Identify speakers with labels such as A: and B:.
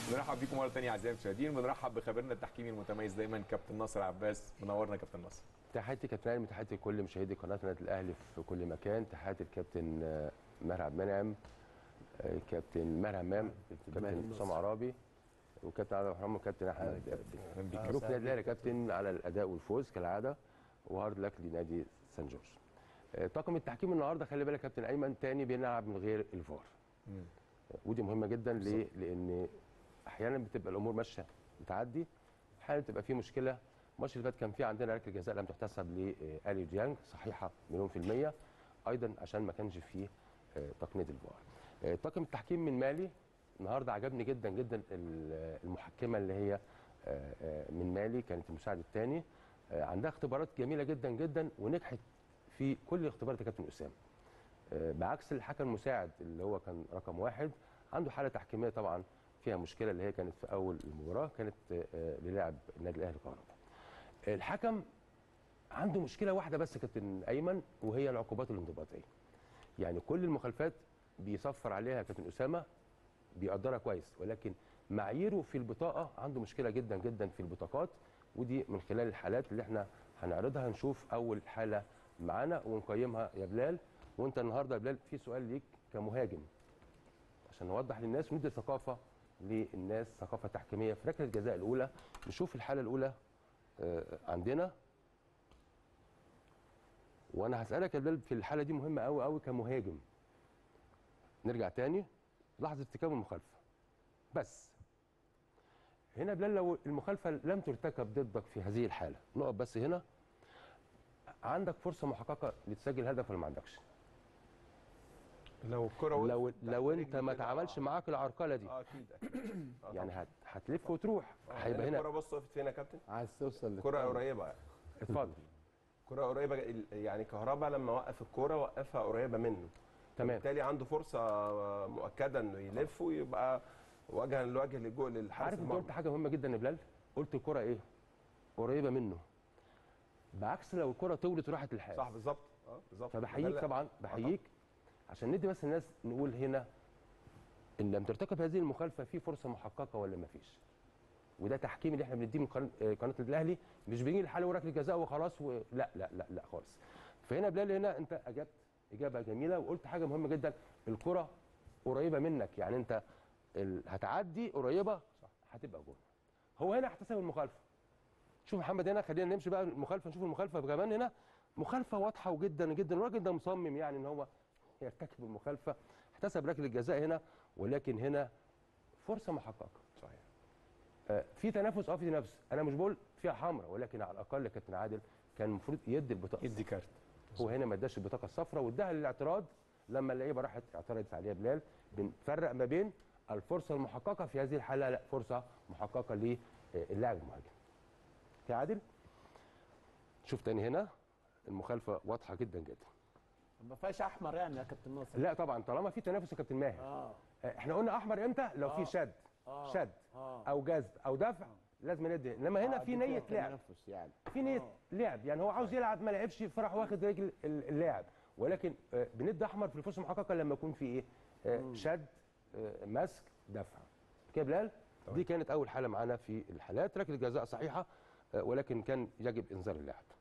A: بنرحب بيكم مره ثانيه اعزائي المشاهدين بنرحب بخبيرنا التحكيمي المتميز دايما كابتن ناصر عباس منورنا كابتن ناصر
B: تحياتي كابتن علي تحياتي لكل مشاهدي قناه النادي الاهلي في كل مكان تحياتي الكابتن آه، ماهر عبد المنعم آه، كابتن ماهر همام كابتن حسام عرابي وكابتن عبد الرحمن وكابتن احمد مبروك نادي الاهلي يا كابتن على الاداء والفوز كالعاده وهارد لك لنادي سان جورج آه، طاقم التحكيم النهارده خلي بالك يا كابتن ايمن تاني بنلعب من غير الفار ودي مهمه جدا ليه؟ لان احيانا بتبقى الامور ماشيه بتعدي احيانا بتبقى في مشكله الماتش اللي فات كان في عندنا ركله جزاء لم تحتسب لالي ديانج صحيحه مليون في الميه ايضا عشان ما كانش فيه آه، تقنيه الفار آه، طاقم التحكيم من مالي النهارده عجبني جدا جدا ال- المحكمه اللي هي آه، آه، من مالي كانت المساعد الثاني عندها اختبارات جميله جدا جدا ونجحت في كل الاختبارات يا كابتن اسامه آه، بعكس الحكم المساعد اللي هو كان رقم واحد عنده حاله تحكيميه طبعا فيها مشكله اللي هي كانت في اول المباراه كانت آه، للاعب النادي الاهلي الكهرباء. الحكم عنده مشكله واحده بس يا كابتن ايمن وهي العقوبات الانضباطيه. يعني كل المخالفات بيصفر عليها يا كابتن اسامه بيقدرها كويس ولكن معاييره في البطاقه عنده مشكله جدا جدا في البطاقات ودي من خلال الحالات اللي احنا هنعرضها نشوف اول حاله معانا ونقيمها يا بلال وانت النهارده يا بلال في سؤال ليك كمهاجم عشان نوضح للناس وندي ثقافه للناس ثقافه تحكيميه في ركله الجزاء الاولى نشوف الحاله الاولى آه، عندنا وانا هسالك يا بلال في الحاله دي مهمه قوي قوي كمهاجم نرجع تاني لحظه ارتكاب المخالفه بس هنا يا بلال لو المخالفه لم ترتكب ضدك في هذه الحاله نقف بس هنا عندك فرصه محققه لتسجل هدف ولا ما عندكش
C: لو الكرة
B: لو
C: وقفت
B: لو
C: تحت
B: انت
C: رجلي
B: ما
C: كده،
B: تعملش
C: آه.
B: معاك العرقله دي
C: اه اكيد اكيد آه
B: يعني
C: طبعاً.
B: هت هتلف وتروح هيبقى
C: الكرة
B: هنا
C: بص وقفت فين يا كابتن؟
D: عايز توصل
C: كرة
D: للتاني.
C: قريبة
B: اتفضل
C: كرة قريبة ال- يعني كهربا لما وقف الكرة وقفها قريبة منه
B: تمام
C: بالتالي عنده فرصة مؤكدة انه يلف ويبقى وجها لوجه للجول للحارس
B: عارف انت
C: المرمى
B: قلت حاجه مهمه جدا يا بلال قلت الكره ايه قريبه منه بعكس لو الكره طولت وراحت للحارس
C: صح بالظبط اه بالظبط
B: فبحييك
C: ده
B: طبعا
C: آه
B: بحييك عشان ندي بس الناس نقول هنا ان لم ترتكب هذه المخالفه في فرصه محققه ولا ما فيش وده تحكيم اللي احنا بنديه من قناه آه، قناه النادي الاهلي مش بيجي الحاله وركله جزاء وخلاص و... لا لا لا لا خالص فهنا يا بلال هنا انت اجبت اجابه جميله وقلت حاجه مهمه جدا الكره قريبه منك يعني انت ال... هتعدي قريبه صح هتبقى جول هو هنا احتسب المخالفه شوف محمد هنا خلينا نمشي بقى المخالفه نشوف المخالفه كمان هنا مخالفه واضحه وجدا جدا الراجل ده مصمم يعني ان هو يرتكب المخالفه احتسب ركله الجزاء هنا ولكن هنا فرصه محققه
C: صحيح
B: آه، في تنافس اه في تنافس انا مش بقول فيها حمراء ولكن على الاقل كابتن عادل كان المفروض يدي البطاقه
A: يدي كارت
B: هو هنا ما اداش البطاقه الصفراء واداها للاعتراض لما اللعيبه راحت اعترضت عليها بلال بنفرق ما بين الفرصه المحققه في هذه الحاله لا فرصه محققه للاعب المهاجم يا عادل شوف تاني هنا المخالفه واضحه جدا جدا
D: ما فيهاش احمر يعني يا كابتن ناصر
B: لا طبعا طالما في تنافس يا كابتن ماهر
D: اه
B: آه، احنا قلنا احمر امتى لو في شد
D: آه.
B: شد
D: آه.
B: او جذب او دفع لازم ندي انما هنا
D: آه،
B: في
D: دي فيها
B: نيه لعب
D: تنافس يعني
B: في نيه لعب يعني هو عاوز يلعب ما لعبش فراح واخد رجل ال- اللاعب ولكن آه، بندي احمر في الفرصه المحققه لما يكون في ايه آه، شد آه، مسك دفع كده يا بلال دي كانت اول حاله معانا في الحالات ركله جزاء صحيحه آه، ولكن كان يجب انذار اللاعب